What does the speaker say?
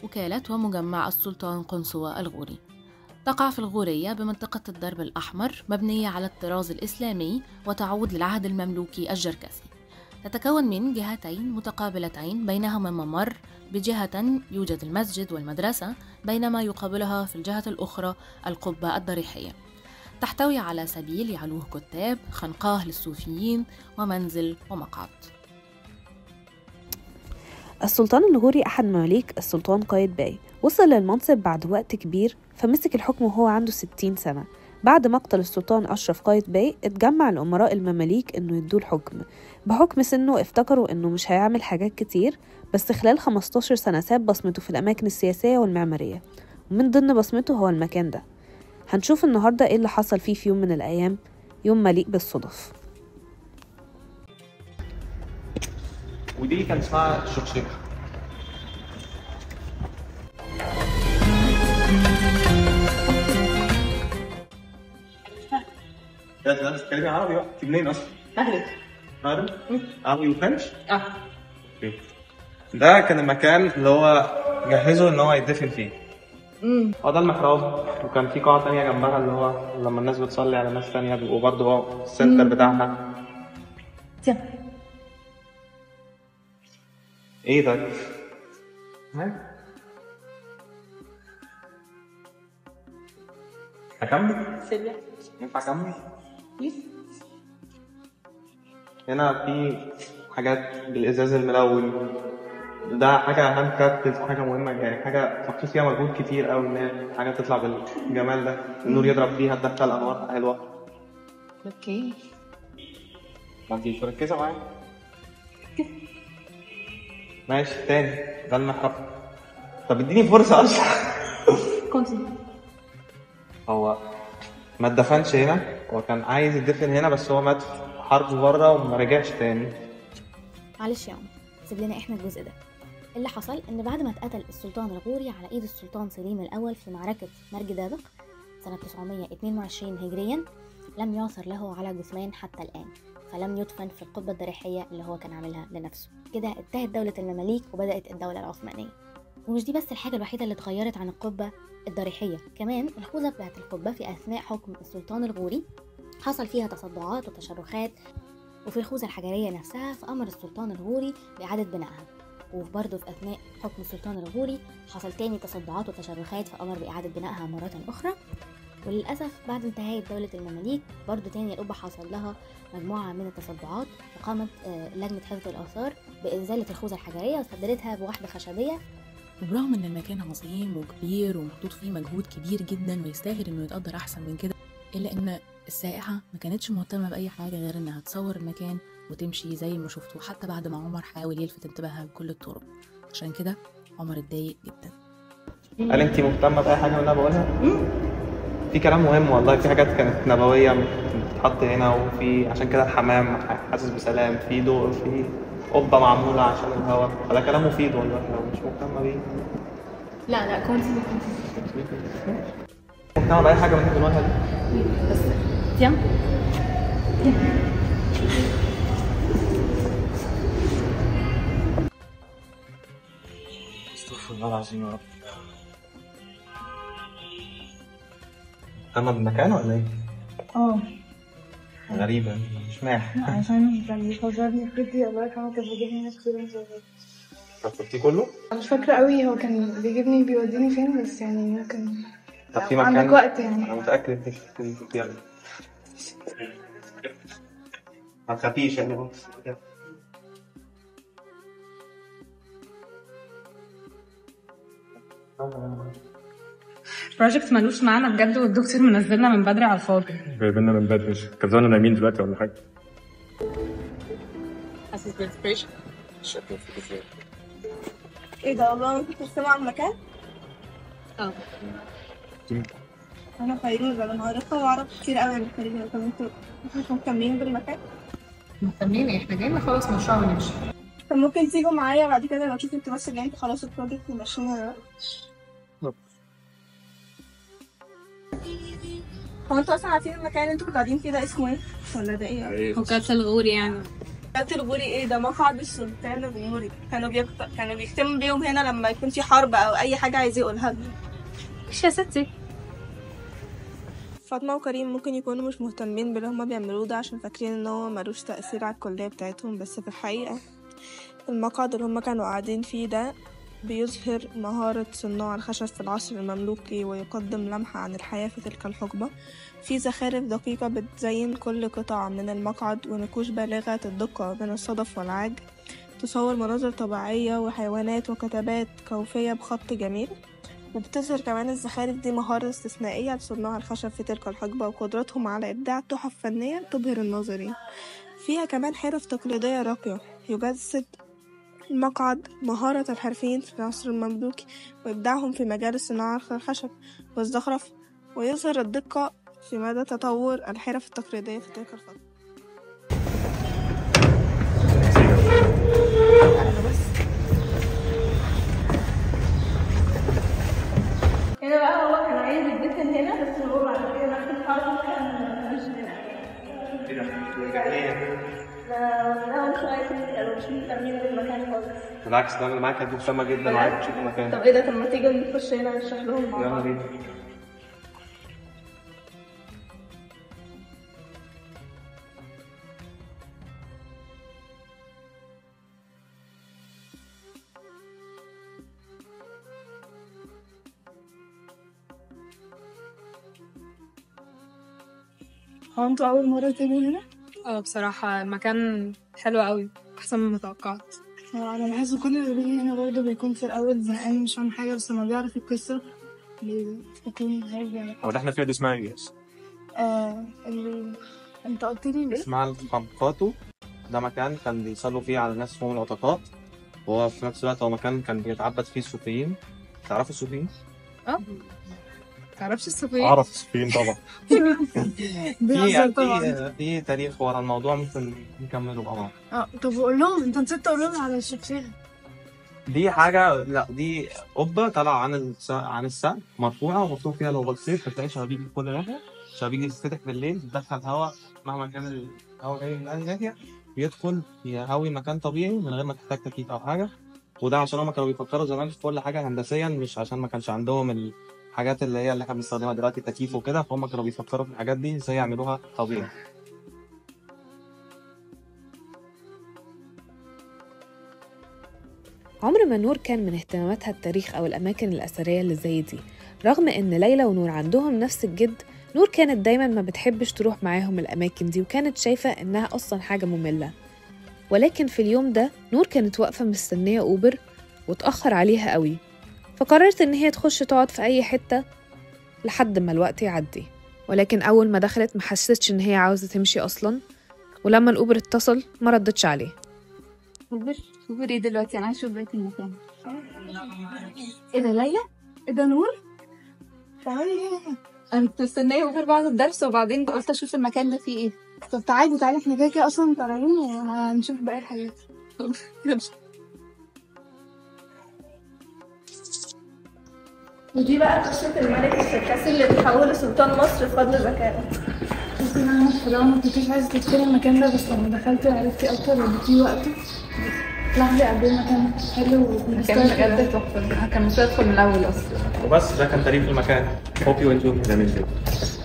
وكالة ومجمع السلطان قنصوة الغوري تقع في الغورية بمنطقة الدرب الأحمر مبنية على الطراز الإسلامي وتعود للعهد المملوكي الجركسي تتكون من جهتين متقابلتين بينهما ممر بجهة يوجد المسجد والمدرسة بينما يقابلها في الجهة الأخرى القبة الضريحية تحتوي على سبيل يعلوه كتاب خنقاه للصوفيين ومنزل ومقعد السلطان الغوري أحد مماليك السلطان قايد باي وصل للمنصب بعد وقت كبير فمسك الحكم وهو عنده 60 سنة بعد مقتل السلطان أشرف قايد باي اتجمع الأمراء المماليك إنه يدوه الحكم بحكم سنه افتكروا إنه مش هيعمل حاجات كتير بس خلال 15 سنة ساب بصمته في الأماكن السياسية والمعمارية ومن ضمن بصمته هو المكان ده هنشوف النهاردة إيه اللي حصل فيه في يوم من الأيام يوم مليء بالصدف ودي كان اسمها الشكشكة لا لا بتتكلمي عربي بقى انت منين اصلا؟ مغرب عربي؟ عربي وفرنش؟ اه اوكي ده كان المكان اللي هو جهزه ان هو يدفن فيه امم هو ده المحراب وكان في قاعة تانية جنبها اللي هو لما الناس بتصلي على ناس تانية بيبقوا برضه هو السنتر بتاعها تيا ايه ده؟ ها؟ أكمل؟ سيليا ينفع أكمل؟ بليز هنا في حاجات بالإزاز الملون ده حاجة هاند كرافتد حاجة مهمة يعني حاجة محطوط فيها مجهود كتير أوي إن هي حاجة تطلع بالجمال ده النور يضرب فيها تدخل أنوار حلوة اوكي ما انتي مش مركزة معايا ماشي تاني ده المحراب طب اديني فرصة أشرح كونتينيو هو ما اتدفنش هنا هو كان عايز يدفن هنا بس هو مات في حرب بره وما رجعش تاني معلش يا عمر سيب لنا احنا الجزء ده اللي حصل ان بعد ما اتقتل السلطان الغوري على ايد السلطان سليم الاول في معركة مرج دابق سنة 922 هجريا لم يعثر له على جثمان حتى الآن فلم يدفن في القبة الضريحية اللي هو كان عاملها لنفسه كده انتهت دولة المماليك وبدأت الدولة العثمانية ومش دي بس الحاجة الوحيدة اللي اتغيرت عن القبة الضريحية كمان الخوذة بتاعت القبة في أثناء حكم السلطان الغوري حصل فيها تصدعات وتشرخات وفي الخوذة الحجرية نفسها فأمر السلطان الغوري بإعادة بنائها وبرضه في أثناء حكم السلطان الغوري حصل تاني تصدعات وتشرخات فأمر بإعادة بنائها مرة أخرى وللأسف بعد انتهاء دولة المماليك برضه تاني القبة حصل لها مجموعة من التصدعات وقامت آه، لجنة حفظ الآثار بإزالة الخوذة الحجرية واستبدلتها بواحدة خشبية وبرغم ان المكان عظيم وكبير ومحطوط فيه مجهود كبير جدا ويستاهل انه يتقدر احسن من كده الا ان السائحة ما كانتش مهتمة بأي حاجة غير انها تصور المكان وتمشي زي ما شفتوا حتى بعد ما عمر حاول يلفت انتباهها بكل الطرق عشان كده عمر اتضايق جدا هل انت مهتمة بأي حاجة من اللي أنا بقولها؟ في كلام مهم والله في حاجات كانت نبوية بتتحط هنا وفي عشان كده الحمام حاسس بسلام في ضوء في قبة معمولة عشان الهواء فده كلام مفيد والله لو مش مهتمة بيه لا لا كونتينيو مهتمة بأي حاجة من اللي بنقولها دي بس تيا استغفر الله العظيم يا رب مهتمة بالمكان ولا ايه؟ اه غريبة مش ماح عشان كان بيفجرني جدي الله يرحمه كان بيجيبني هنا كتير وأنا صغيرة. فكرتي كله؟ أنا مش فاكرة قوي هو كان بيجيبني بيوديني فين بس يعني ممكن طب في لو مكان عندك وقت يعني أنا متأكد إنك كنت يلا ما تخافيش يعني بص يلا. بروجكت ملوش معنى بجد والدكتور منزلنا من بدري على الفاضي جايبيننا من بدري كان زماننا نايمين دلوقتي ولا حاجه حاسس بانسبريشن ايه ده والله انت بتسمع عن المكان؟ اه انا فيروز انا معرفة واعرف كتير قوي عن فيروز طب انتوا مش مهتمين بالمكان؟ مهتمين احنا جايين نخلص مشروع ونمشي طب ممكن تيجوا معايا بعد كده لو شفتوا انتوا بس اللي انتوا خلاص البروجكت وماشيين هو انتوا اصلا عارفين المكان اللي انتوا قاعدين فيه ده اسمه ايه؟ ولا ده ايه؟ وكالة الغور يعني بيت الغوري ايه ده مقعد السلطان الغوري كانوا بيكت... كانوا بيختموا بيهم هنا لما يكون في حرب او اي حاجه عايز يقولها لهم مش يا ستي فاطمة وكريم ممكن يكونوا مش مهتمين باللي هما بيعملوه ده عشان فاكرين ان هو ملوش تأثير على الكلية بتاعتهم بس في الحقيقة المقعد اللي هما كانوا قاعدين فيه ده بيظهر مهارة صناع الخشب في العصر المملوكي ويقدم لمحة عن الحياة في تلك الحقبة في زخارف دقيقة بتزين كل قطعة من المقعد ونقوش بالغة الدقة من الصدف والعاج تصور مناظر طبيعية وحيوانات وكتابات كوفية بخط جميل وبتظهر كمان الزخارف دي مهارة استثنائية لصناع الخشب في تلك الحقبة وقدرتهم على إبداع تحف فنية تبهر الناظرين فيها كمان حرف تقليدية راقية يجسد المقعد مهارة الحرفيين في العصر المملوكي وإبداعهم في مجال الصناعة الخشب والزخرف ويظهر الدقة في مدى تطور الحرف التقليدية في تلك الفترة هنا بقى هو كان عايز يدفن هنا بس هو بعد كده بعد الحرب كان مش هنا لا لا مش عايز كانوا مش مهتمين بالمكان خالص بالعكس ده انا معاك كانت مهتمه جدا وعايز تشوف طب المكان ايه ده طب ما تيجي نخش هنا نشرح لهم مع يلا بعض بينا هو انتوا أول مرة تيجوا هنا؟ اه بصراحة المكان حلو قوي أحسن مما توقعت هو أنا بحس كل اللي بيجي هنا برضه بيكون في الأول زهقان مش فاهم حاجة بس لما بيعرف القصة بيكون هيجي هو اللي احنا فيها دي اسمها ايه؟ آه اللي انت قلت لي ليه؟ اسمها الخنقاتو ده مكان كان بيصلوا فيه على ناس اسمهم العتقات وهو في نفس الوقت هو مكان كان بيتعبد فيه الصوفيين تعرفوا الصوفيين؟ اه تعرفش الصوفيين؟ اعرف الصوفيين طبعا في بيهزر طبعا في في تاريخ ورا الموضوع ممكن نكمله مع بعض اه طب قول لهم انت نسيت تقول لهم على الشخصية دي حاجة لا دي قبة طالعة عن الس... عن السقف مرفوعة ومفتوح فيها لوبالسيف فتلاقي شبابيك في كل ناحية شبابيك دي تتفتح بالليل تدخل هواء مهما كان الهواء جاي من أي ناحية بيدخل يهوي مكان طبيعي من غير ما تحتاج تكييف أو حاجة وده عشان هما كانوا بيفكروا زمان في كل حاجة هندسيا مش عشان ما كانش عندهم الحاجات اللي هي اللي احنا بنستخدمها دلوقتي تكييف وكده فهم كانوا بيفكروا في الحاجات دي ازاي يعملوها طبيعي عمر ما نور كان من اهتماماتها التاريخ أو الأماكن الأثرية اللي زي دي رغم إن ليلى ونور عندهم نفس الجد نور كانت دايما ما بتحبش تروح معاهم الأماكن دي وكانت شايفة إنها أصلا حاجة مملة ولكن في اليوم ده نور كانت واقفة مستنية أوبر وتأخر عليها قوي فقررت إن هي تخش تقعد في أي حتة لحد ما الوقت يعدي ولكن أول ما دخلت محسستش إن هي عاوزة تمشي أصلا ولما الأوبر اتصل ما ردتش عليه اوبر اوبر ايه دلوقتي انا عايز اشوف بقية المكان ايه ده ليلى؟ ايه ده نور؟ تعالي هنا انا كنت مستنيه اوبر بعد الدرس وبعدين قلت اشوف المكان ده فيه ايه طب تعالي تعالي احنا كده كده اصلا طالعين وهنشوف باقي الحاجات ودي بقى قصة الملك الشركسي اللي تحول لسلطان مصر بفضل ذكائه بس انا لو ما كنتش عايزة تدخلي المكان ده بس لما دخلت عرفتي اكتر واديتيه وقته لحظة قد ايه المكان حلو المكان بجد تحفه كان المفروض ادخل من الاول اصلا وبس ده كان تاريخ المكان hope you enjoy جميل جدا